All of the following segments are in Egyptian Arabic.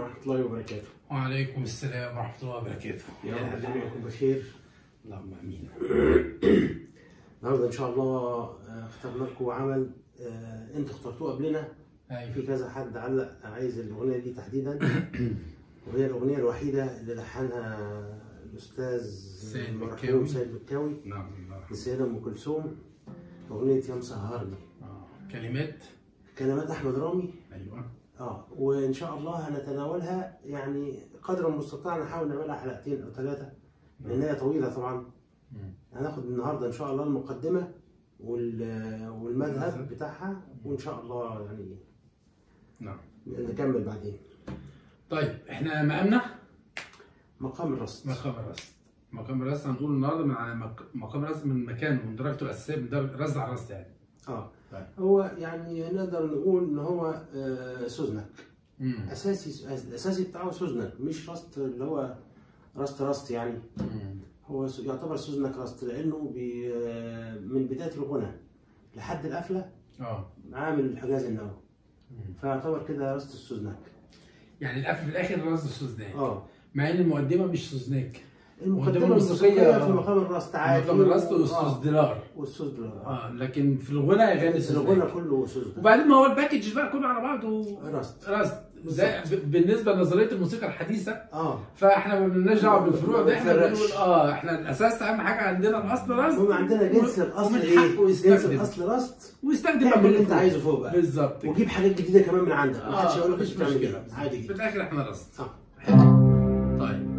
ورحمة الله وبركاته وعليكم السلام ورحمة الله وبركاته يا رب الجميع يكون بخير اللهم امين النهارده إن شاء الله آه، اخترنا لكم عمل آه، أنتوا اخترتوه قبلنا في ايوه كذا حد علق عايز الأغنية دي تحديدا وهي الأغنية الوحيدة اللي لحنها الأستاذ سيد المرحوم مكاوي. سيد مكاوي نعم الله يرحمه. للسيدة أم كلثوم أغنية يا مسهرني آه. كلمات كلمات أحمد رامي ايوه اه وان شاء الله هنتناولها يعني قدر المستطاع نحاول نعملها حلقتين او ثلاثه لان هي طويله طبعا مم. هناخد النهارده ان شاء الله المقدمه وال- والمذهب المذهب. بتاعها وان شاء الله يعني نعم نكمل بعدين طيب احنا مقامنا مقام الرصد مقام الرصد مقام الرصد هنقول النهارده من على مك... مقام الرصد من مكانه من درجته الاساسيه من درجه رصد على الرصد يعني اه طيب. هو يعني نقدر نقول ان هو آه سوزنك مم. اساسي الاساسي بتاعه سوزنك مش رست اللي هو رست رست يعني مم. هو س- يعتبر سوزنك رست لانه بي آه، من بدايه الغنى لحد القفله اه عامل الحجاز النووي مم. فيعتبر كده رست السوزناك يعني القفل في الاخر رصد السوزناك اه مع ان المقدمه مش سوزناك المقدمه الموسيقية، الموسيقيه في آه. مقام الرست عادي مقام الرصد و- والسوزدلار والسوز اه اه لكن في الغنى اغاني سوزناك الغنى كله سوزناك وبعدين ما هو الباكج بقى كله على بعضه رست رصد ده ب- بالنسبه لنظريه الموسيقى الحديثه اه فاحنا ما بنلناش دعوه بالفروع ده احنا ما بنفرقش. بنقول اه احنا الاساس اهم حاجه عندنا الاصل رصد المهم عندنا جنس و- الاصل ومن ايه؟ حقه جنس يستخدم الاصل رست ويستخدم بقى تعمل اللي انت بالفروع. عايزه فوق بقى بالظبط كده. وجيب حاجات جديده كمان من عندك ما حدش اه يقول لك مفيش انت بتعمل مشكله كده عادي في جدا الاخر احنا رصد اه طيب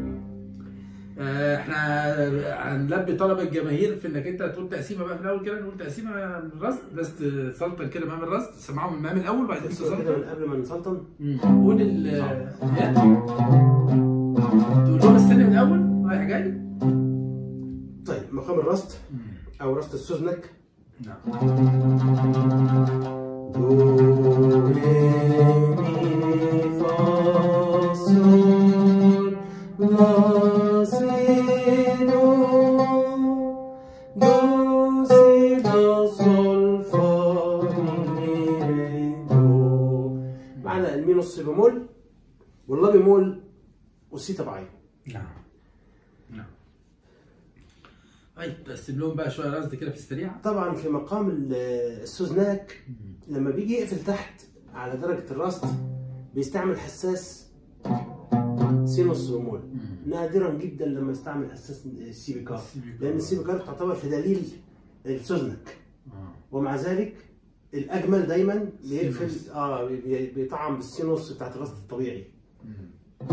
آه، احنا هنلبي طلب الجماهير في انك انت تقول تقسيمه بقى في الاول كده نقول تقسيمه من الرصد بس تسلطن كده مقام الرصد سمعهم المقام الاول وبعدين اسمع كده تسلطن من قبل ما نسلطن مم. قول ال إيه؟ تقول لهم الثاني الاول رايح جاي طيب مقام الرست او رست السوزنك نعم دو ري فا صول لا سي دو دو سي لا صول فا مي ري دو معنا المي نص بمول واللا بمول والسي تبعين نعم نعم طيب تقسم لهم بقى شويه رصد كده في السريع طبعا في مقام ال- السوزناك لما بيجي يقفل تحت على درجة الرصد بيستعمل حساس سي نص بمول نادرا جدا لما يستعمل حساس السي بي كار السي بي كار. لان السي بي كار تعتبر في دليل السوزنك آه. ومع ذلك الاجمل دايما سي بيقفل نص. اه بي- بي- بيطعم بالسي نص بتاعت الرصد الطبيعي مم.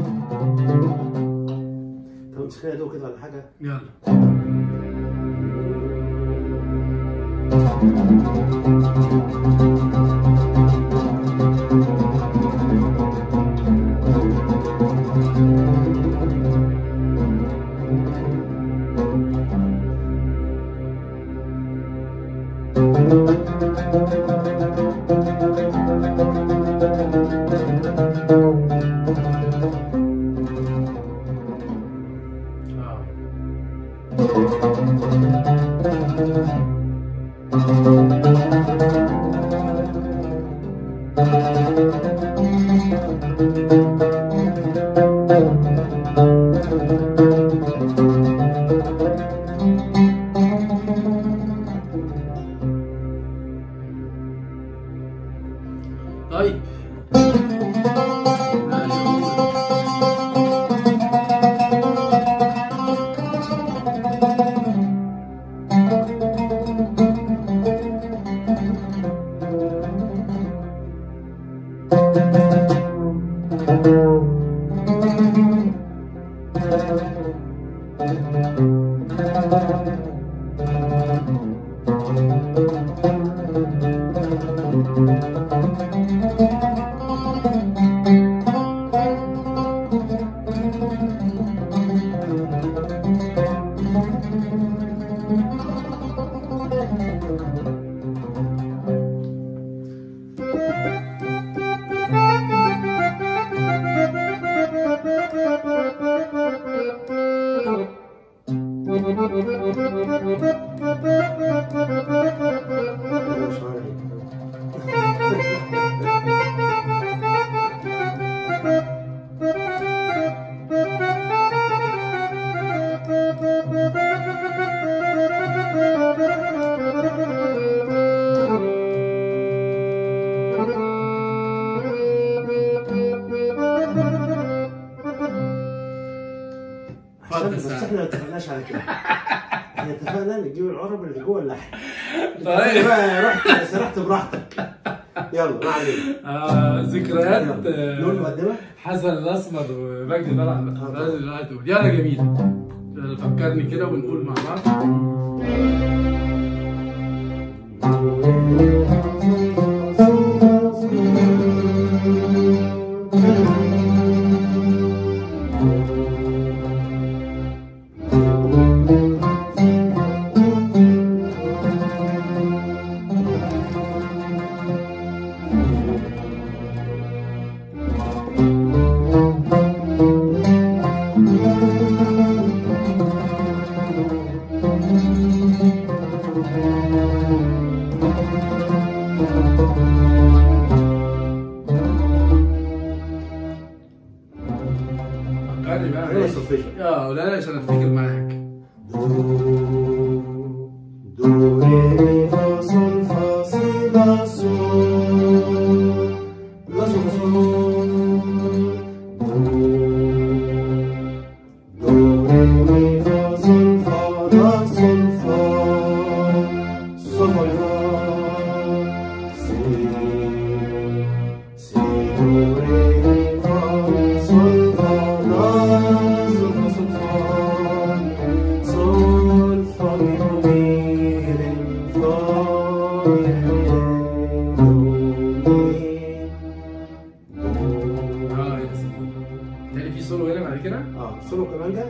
طب امسك لنا دو كده ولا حاجه يلا اه طيب مش عارف. بس تساعد. احنا ما اتفقناش على كده احنا اتفقنا نجيب العرب اللي جوه اللحم طيب. بقى رحت سرحت براحتك يلا ما علينا آه ذكريات يلا. آه، نقول مقدمه حسن الاسمر ومجدي طلعت آه. لازم دلوقتي تقول. يلا جميل يلا فكرني كده ونقول مع بعض فكرني بقى يلا صفية. اه لا لا عشان افتكر معاك دو ري فا صول فا سي لا صول لا صول صول دو ري فا صول فا لا صول فا صول فا لا سي سي دو ري فا صول فا لا صول فا صول فا sol fa mi mi re fa mi re do mi اه يا سيدي تاني في سولو هنا بعد كده اه سولو كمان ده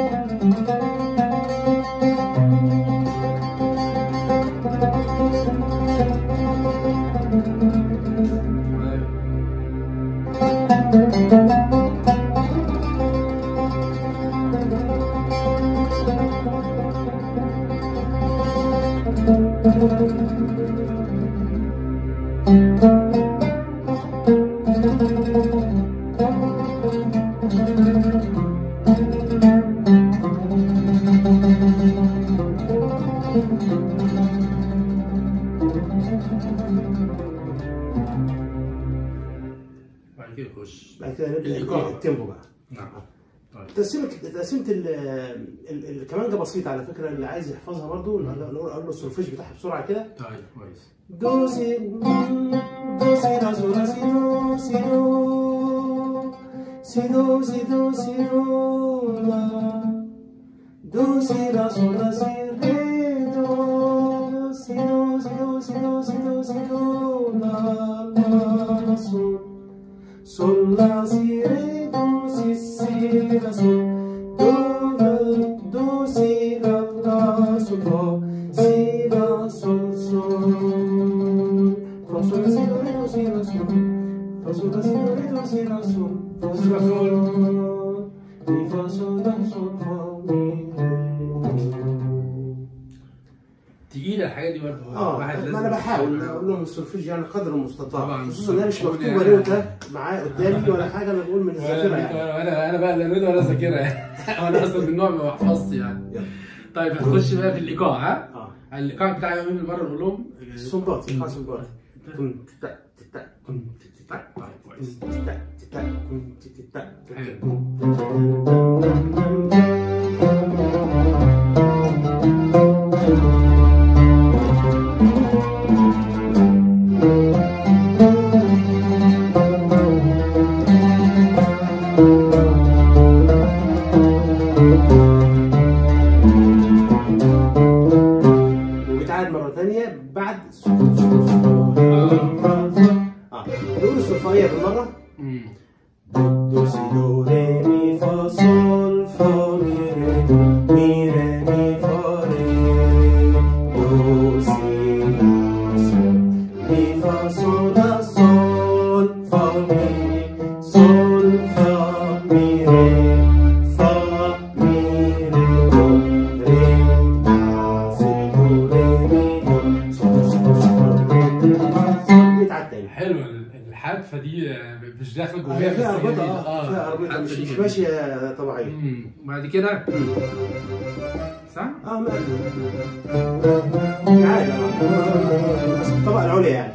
بعد كده نخش بعد كده نبدا الإيقاع. التيمبو بقى نعم طيب تقسيمة تقسيمة ال- ال- الكمانجة بسيطة على فكرة اللي عايز يحفظها برضه نقول له السولفيج بتاعها بسرعة كده طيب كويس Do si do si la so la si do si do si do si do si do la do si la so la si re do si do si do si do si do si do la la sol sol la si re do si si la sol do la do si la la sol fa si la sol sol fa sol la si do re do si la sol fa sol la si do re do si la sol fa sol la sol mi fa sol la sol fa mi re تقيلة الحاجات دي برضه اه الواحد ما لازم انا بحاول يحاول. اقول لهم السولفيج يعني قدر المستطاع طبعاً. خصوصا انها مش مكتوبه يعني- ليه وانت معايا قدامي ولا حاجه انا بقول من الذاكره وانا يعني انا انا بقى لا نود ولا ذاكرة يعني وانا اصلا من النوع ما بحفظش يعني يلا. طيب هنخش بقى في الايقاع ها اه الايقاع بتاعي مين المره نقول لهم الصنباط ينفع صنباط كن تتا تتا كن تتا طيب كويس تتا تتا كن تتا حلو. وبيتعاد مره ثانيه بعد سو- سو- سو- اه نقول الصفائيه بالمره مم. Do si do re mi fa sol fa mi re do mi re mi fa re do si la sol mi fa sol la sol fa mi sol fa mi re fa mi re do re la si do re mi do sol sol sol re do fa sol بيتعاد تاني حلو الحادثه دي آه، مش داخله جوايا هي بس فيها هي اربطه دي- اه فيها اربطه الحادثة مش دي مش جميلة. ماشيه طبيعيه مم. وبعد كده صح؟ اه ما عادي بس الطبقه العليا يعني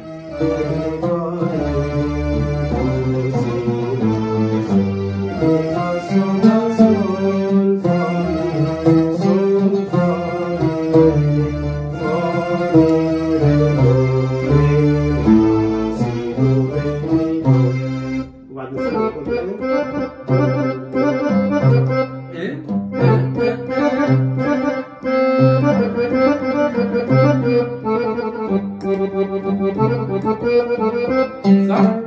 صح؟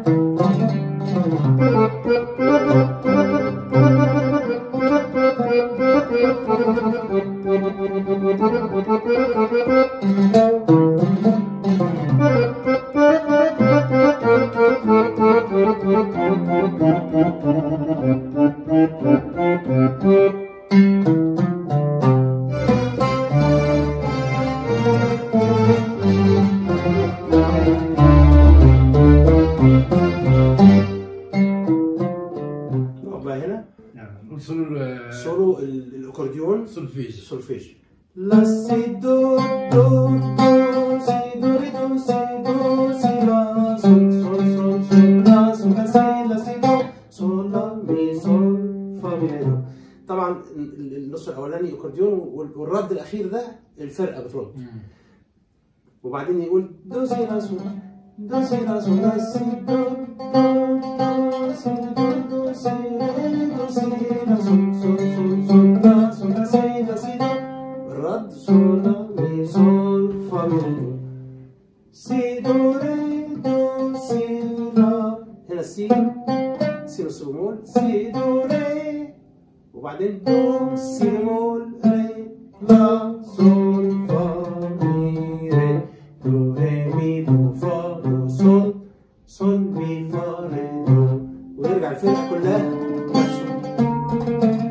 نقف بقى هنا يعني نقول سولو آه، سولو ال- الاكورديون سولفيج سولفيج لا سي دو دو دو سي دو ري دو سي دو سي لا سول سول سول سول لا سول لا سي لا سي دو سول لا مي سول فا مي ري دو طبعا ال- النص الاولاني اكورديون وال- والرد الاخير ده الفرقه بترد وبعدين يقول دو سي لا سول دو سي لا سول لا سي دو دو دو سي دو دو سي ري دو سي لا سول سول سول سول لا سول لا سي لا سي دو الرد سول لا مي سول فا مي ري دو سي دو ري دو سي لا هنا السي سي نص بمول سي دو ري وبعدين دو سي بمول ري لا سول فا مي ري دو ري مي دو فا دو سول سول مي فا ري دو ونرجع الفرقة كلها نفسه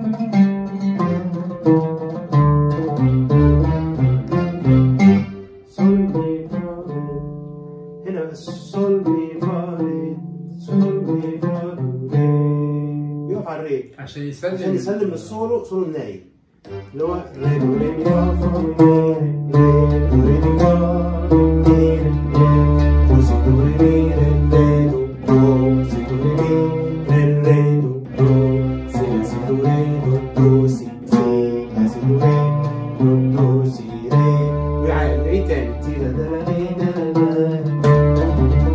سول مي فا ري هنا بس سول مي فا ري سول مي فا دو ري بيقف على الري عشان يسلم عشان يسلم السولو سولو الناي اللي هو ري دو ري مي فا فا مي ري ري دو ري مي فا مي ري ري دو سي دو ري مي ري ري دو دو سي دو ري مي ري ري دو دو سي لا سي دو ري دو دو سي سي لا سي دو ري دو دو سي ري ويعيد تاني تي لا دا ري دا دا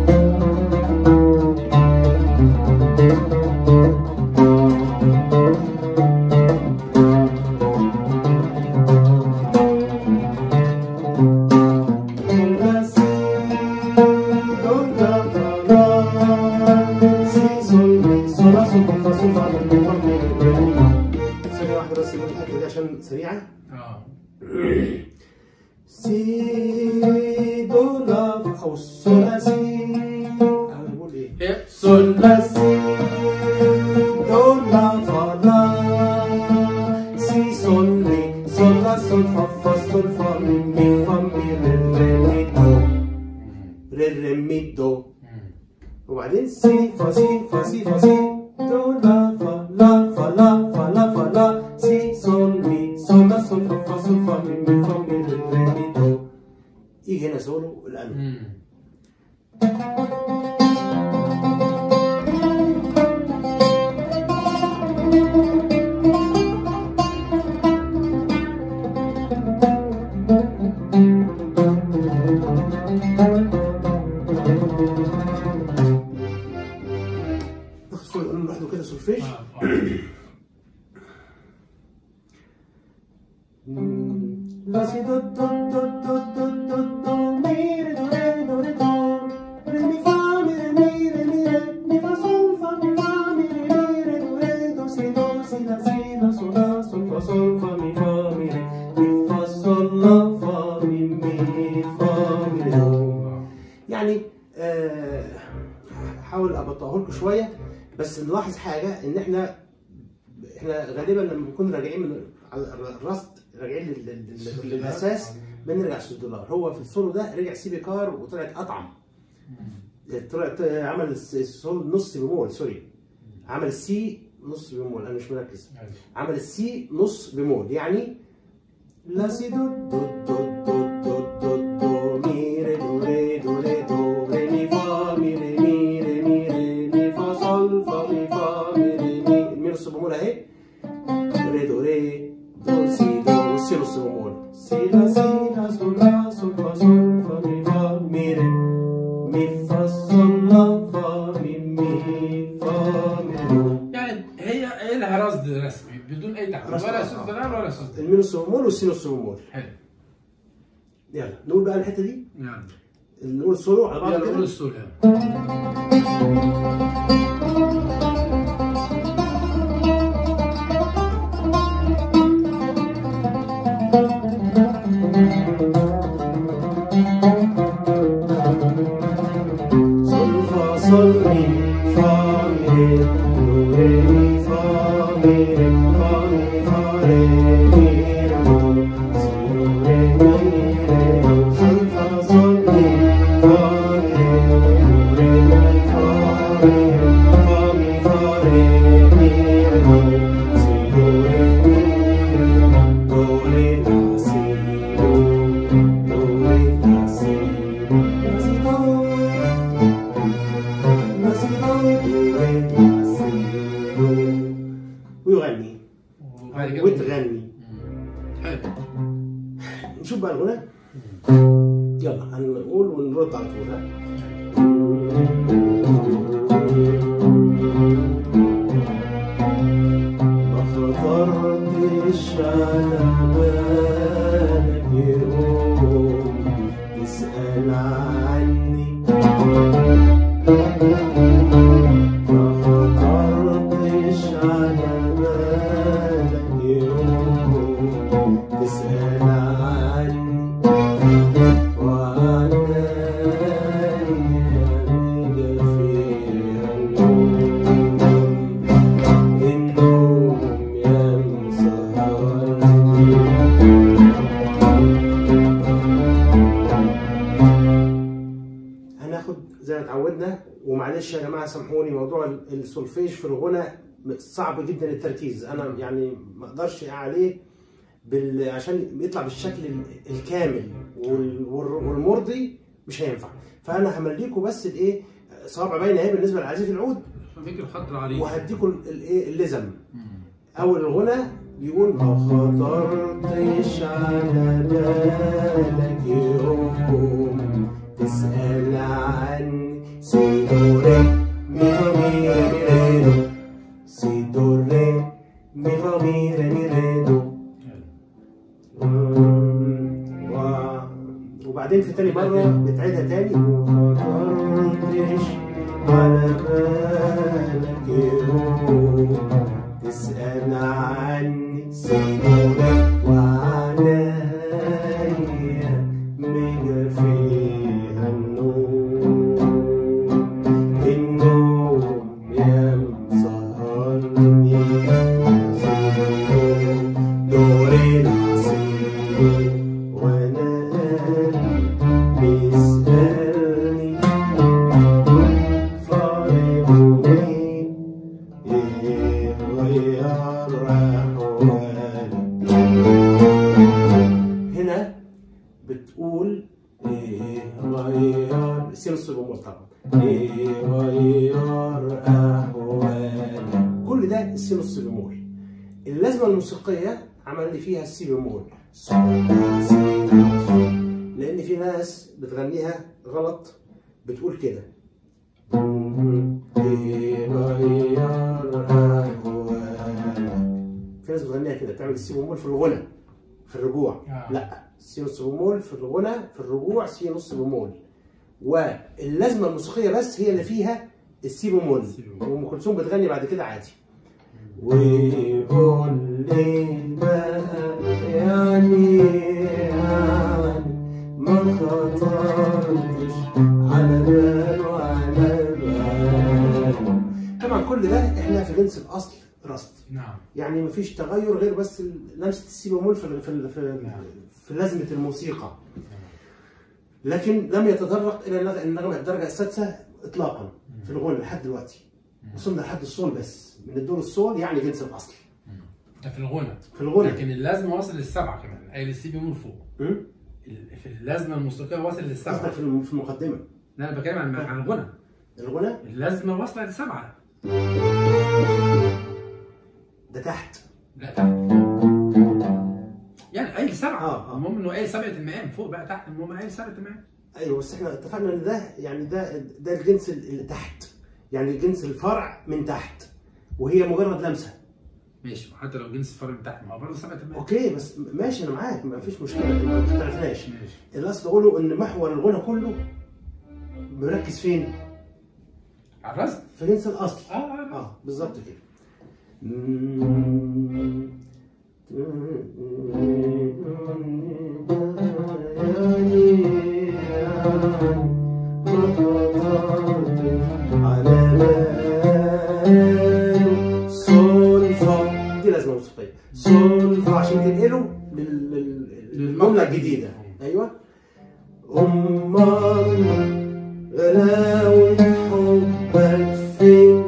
ثانية واحدة بس نقول الحتة دي عشان سريعة اه سي دو لا أو سول لا سي أنا بقول إيه هي سول لا سي دو لا فا لا سي سول مي سول لا سول فا فا سول فا مي مي فا مي ري ري مي دو ري ري مي دو وبعدين سي فا سي فا سي فا سي دو لا فا لا فا لا فا لا فا لا سي سول مي سول لا سول فا فا سول فا مي مي فا مي ري ري مي دو يجي هنا سولو القلب ناخد سولو القلب لوحده كده سولفيج لا سي دو دو دو دو دو دو دو مي ري دو ري دو ري دو ري مي فا مي ري مي ري مي ري مي فا سول فا مي فا مي ري مي ري دو ري دو سي دو سي لا سي لا سول لا سول فا سول فا مي فا مي ري مي فا سول لا فا مي مي فا مي ري دو يعني آه، هحاول ابطئه لكم شويه بس نلاحظ حاجه ان احنا احنا غالبا لما بنكون راجعين من على الرصد راجعين لل- لل- للاساس بنرجع سوس دولار هو في السولو ده رجع سي بي كار وطلعت اطعم طلعت عمل الس- السولو نص بمول سوري عمل السي نص بمول انا مش مركز عمل السي نص بمول يعني لا سي دو دو دو دو دو دو دو مي ري دو ري دو ري دو ري مي فا مي ري مي ري مي ري مي فا صول فا مي فا مي ري مي المي نص بمول اهي ري دو ري دو سي دو سي نص بمول سي لا سي لا صول لا صول فا صول فا مي فا مي ري مي فا صول لا فا مي مي فا مي دو يعني هي هي لها رصد رسمي بدون اي تعقيد رصد ولا رسمي. صوت دولار ولا صوت المي نص بمول والسي نص بمول حلو يلا نقول بقى الحته دي يعني نقول سولو على بعض يلا قول كده السول يلا sol fa sol mi fa mi re do re mi fa mi re fa mi fa re mi re do si do re mi re do sol fa sol mi fa mi re do re mi fa mi re fa mi fa re mi re do si do re mi re do re la si do do re la si do la si do ويغني وبعد كده وتغني مم. حلو نشوف بقى الغنى يلا هنقول ونرد على طول ها ما خطرتش على بالك يوم تسأل عني ما خطرتش على بالك يوم تسأل عني وعنايا بيجا فيها النوم النوم يا مسهرني هناخد زي ما اتعودنا ومعلش يا جماعه سامحوني موضوع السولفيج في الغنى صعب جدا التركيز انا يعني ما اقدرش عليه بال... عشان يطلع بالشكل ال- الكامل وال... وال- والمرضي مش هينفع فانا همليكوا بس الايه صوابع باينه اهي بالنسبه لعزيز العود فكر خطر عليك وهديكوا ال- الايه اللزم مم. اول الغنى بيقول ما خطرتش على بالك يوم تسأل عني سي دو ري مي فا مي ري مي ري دو سي دو ري مي فا مي ري مي ري دو مم، و- وبعدين في تاني مرة بتعيدها تاني ما خطرتش على بالك يوم تسأل عني سيدنا وعنايا ميجا فيها النوم النوم يا مسهرني سيدو دوري العصير وانا قلبي بيسألني فارقوني ايه غير احوالي هنا بتقول ايه غير سينوس الجمهور طبعا ايه غير احوالي كل ده السينوس بيمول اللازمه الموسيقيه عمل لي فيها السي بيمول صول لا سي لا صول. لان في ناس بتغنيها غلط بتقول كده إيه غير أحوالك. في ناس بتغنيها كده تعمل السي بيمول في الغنى في الرجوع آه. لا سي نص بيمول في الغنى في الرجوع سي نص بيمول واللازمه الموسيقيه بس هي اللي فيها السي بيمول السي بيمول. وام كلثوم بتغني بعد كده عادي ويقول لي بقى يعني يعني ما خطرتش على باله على باله طبعا كل ده احنا في جنس الاصل راست نعم يعني مفيش تغير غير بس لمسه السي بيمول في في في, نعم. في لازمه الموسيقى لكن لم يتطرق الى النغ- النغمه الدرجه السادسه اطلاقا في الغنى لحد دلوقتي وصلنا لحد الصول بس من الدور الصول يعني جنس الاصل ده في الغنى في الغنى لكن اللازمه واصل للسبعه كمان اي للسي بيمول فوق م? ال- في اللازمه الموسيقيه واصل قصدك للسبعه في الم- في المقدمه لا انا بتكلم عن عن الغنى الغنى اللازمه واصله للسبعه ده تحت لا تحت يعني اي سبعه آه، آه. المهم انه اي سبعه المقام فوق بقى تحت المهم اي سبعه المقام ايوه بس احنا اتفقنا ان ده يعني ده ده الجنس اللي تحت يعني جنس الفرع من تحت وهي مجرد لمسه ماشي حتى لو جنس فرق من تحت ما هو برضه سبعه المقام اوكي بس ماشي انا معاك ما فيش مشكله ما اختلفناش ماشي اللي اصل اقوله ان محور الغنى كله مركز فين؟ على الرصد في جنس الاصل اه اه اه بالظبط كده سول فا دي لازمه موسيقيه سول فا عشان تنقله لل- لل- للجمله الجديده ايوه امال غلاوة حبك فين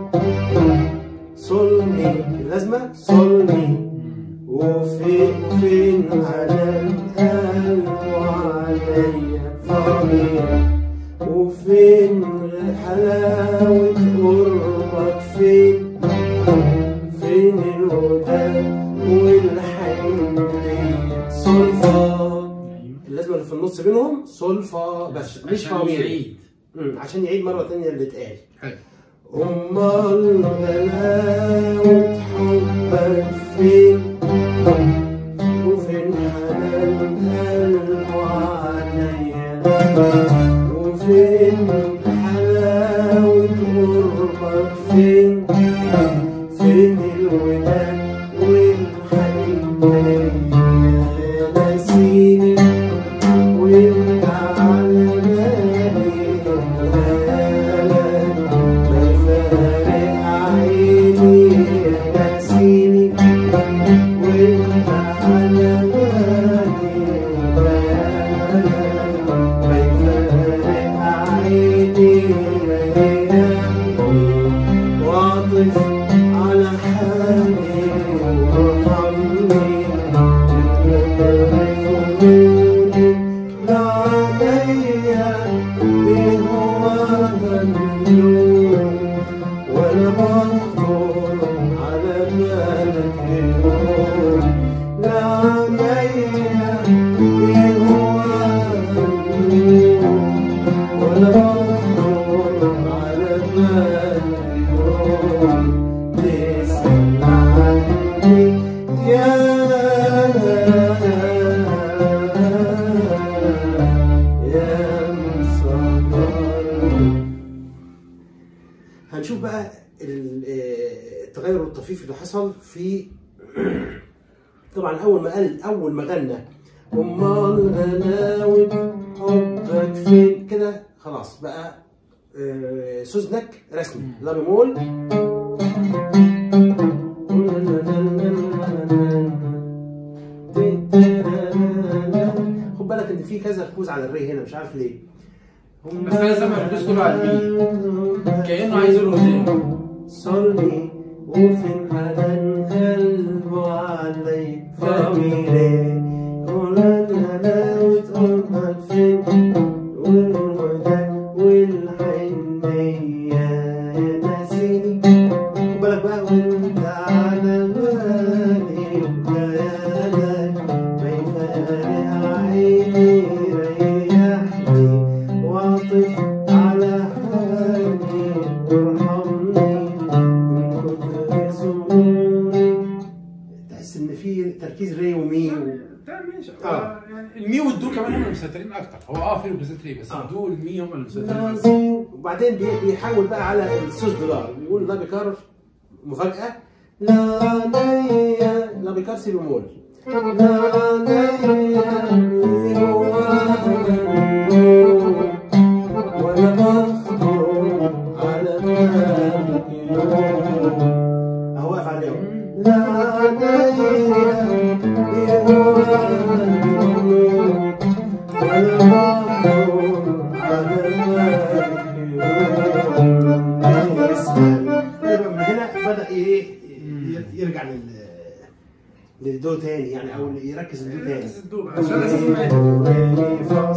صلني اللازمة صلني وفين فين على القلب وعليا ضمير وفين حلاوة قربك فين فين الوداد والحنية صلفة اللازمة اللي في النص بينهم صلفة بس مش عشان فامير يعيد مم، عشان يعيد مرة تانية اللي اتقال حلو أمال غلاوة حبك فين وفين حنان قلبه عليا وفين حلاوة قربك فين فين الوداد والحنية ناسيني وانت على بالي غالك ما يفارق عيني ناسيني وانت على بالي غالك ما يفارق عيني واعطف على حالي وارحمني لا عليا بهواها النور ولا بخطر على بالك اليوم لا عليا بهواها النور ولا بخطر على بالك اليوم تسأل عني يا يا مصبر هنشوف بقى ال- آه، التغير الطفيف اللي حصل في طبعا اول ما قال اول ما غنى امال غلاوة حبك فين كده خلاص بقى آه، سوزنك رسمي لا بيمول خد بالك ان في كذا ركوز على الري هنا مش عارف ليه بس انا سامع الركوز كله على البي كانه عايز يقول قدام صلي وفين حنان قلبه عليك فاميلي ولا الهلاوة قربك فين والوداد والحنية يا ناسيني خد بالك بقى وانت على بالي وخيالك ما يفارق عيني ريحني واعطف على حالي وارحمني من كتر سروري تحس ان في تركيز ري ومي و... ده ماشي آه. آه. يعني المي والدو كمان هم اللي مسيطرين اكتر هو اه في ركوزات ري بس آه. الدو والمي هم اللي مسيطرين أكتر. لازم وبعدين بي- بيحاول بقى على السوس دولار بيقول لا بيكرر مفاجأة لا عليا لا بيكرر سي بمول لا عليا ولا بخطر على بالك يوم اهو واقف عليهم لا عليا ولا بخطر على بالك يوم يسأل يبقى من هنا بدأ ايه ي- يرجع لل للدو تاني يعني او يركز الدو تاني بس الدو عشان اساس ما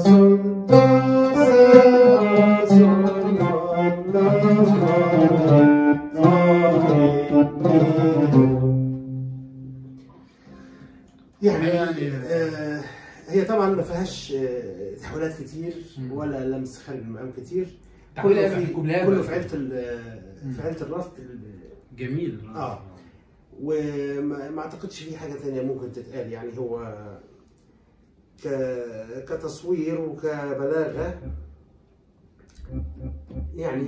يعني يعني- آه هي طبعا ما فيهاش آه تحويلات كتير ولا لمس خارج المقام كتير تحويل كله في الجملات كله بقى. في عيله ال- في عيله الرصد ال- جميل اه وما ما اعتقدش في حاجه ثانيه ممكن تتقال يعني هو ك... كتصوير وكبلاغه يعني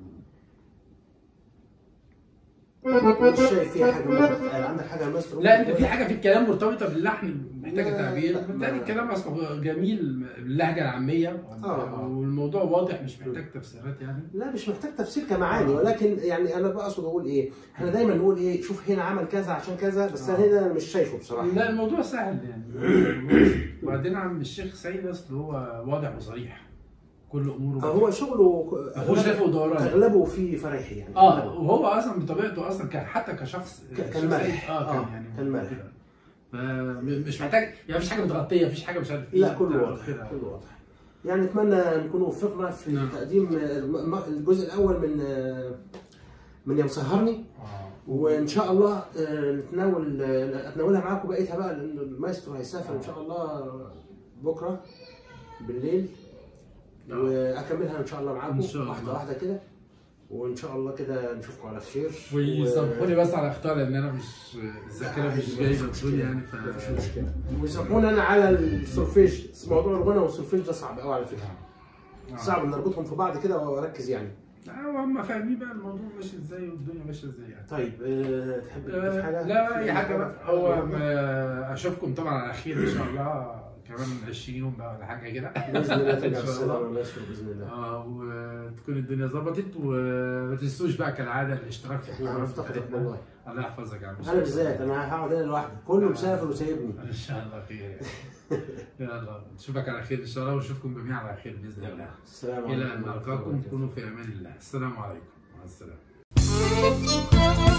مش شايف فيها حاجه مرتبطة. عندك حاجه يا ماستر لا انت في حاجه في الكلام مرتبطه باللحن محتاجه لا، تعبير لا، بالتالي لا. الكلام اصلا جميل باللهجه العاميه آه. والموضوع واضح مش محتاج تفسيرات يعني لا مش محتاج تفسير كمعاني ولكن يعني انا بقصد اقول ايه احنا دايما نقول ايه شوف هنا عمل كذا عشان كذا بس انا هنا أنا مش شايفه بصراحه لا الموضوع سهل يعني وبعدين عم الشيخ سعيد اصل هو واضح وصريح كل اموره هو شغله ما فيهوش لف ودوران اغلبه فيه فريحي يعني اه وهو اصلا بطبيعته اصلا ك- حتى كشخص ك- كان الشيخ مرح. سعيد اه كان آه، يعني كان مرح. كده. فمش محتاج يعني مفيش حاجه متغطيه مفيش حاجه مش عارف ايه لا كله بتاع واضح كده. كله واضح يعني اتمنى نكون وفقنا في نعم. تقديم الم- م- الجزء الاول من من يا مسهرني آه. وان شاء الله آه، نتناول آه، اتناولها معاكم بقيتها بقى لان المايسترو هيسافر ان شاء الله بكره بالليل آه. واكملها ان شاء الله معاكم إن شاء الله. واحده واحده كده وان شاء الله كده نشوفكم على خير ويسامحوني بس على اختار لان انا مش الذاكره مش مفيش جايبه مشكلة. الدنيا يعني ف مفيش مشكله ويسامحونا انا على السولفيج موضوع الغنى والسولفيج ده صعب قوي على فكره آه. صعب نربطهم في بعض كده واركز يعني لا هم فاهمين بقى الموضوع ماشي ازاي والدنيا ماشيه ازاي يعني طيب أه تحب تضيف آه، حاجه؟ لا اي حاجه بقى هو باذن ما- اشوفكم طبعا على خير ان شاء الله كمان 20 يوم بقى ولا حاجه كده الله ترجع إن شاء بالسلامه الله. الله يستر باذن الله اه وتكون الدنيا ظبطت وما تنسوش بقى كالعاده الاشتراك في احنا القناه هنفتقدك بتاعتنا. والله الله يحفظك يا عم انا بالذات انا هقعد هنا لوحدي كله مسافر وسايبني ان شاء الله خير يعني يلا نشوفك على خير ان شاء الله ونشوفكم جميعا على خير باذن الله السلام الى عليكم ان ورحمة الله نلقاكم وبركاته. كونوا في امان الله السلام عليكم مع السلامه Thank you.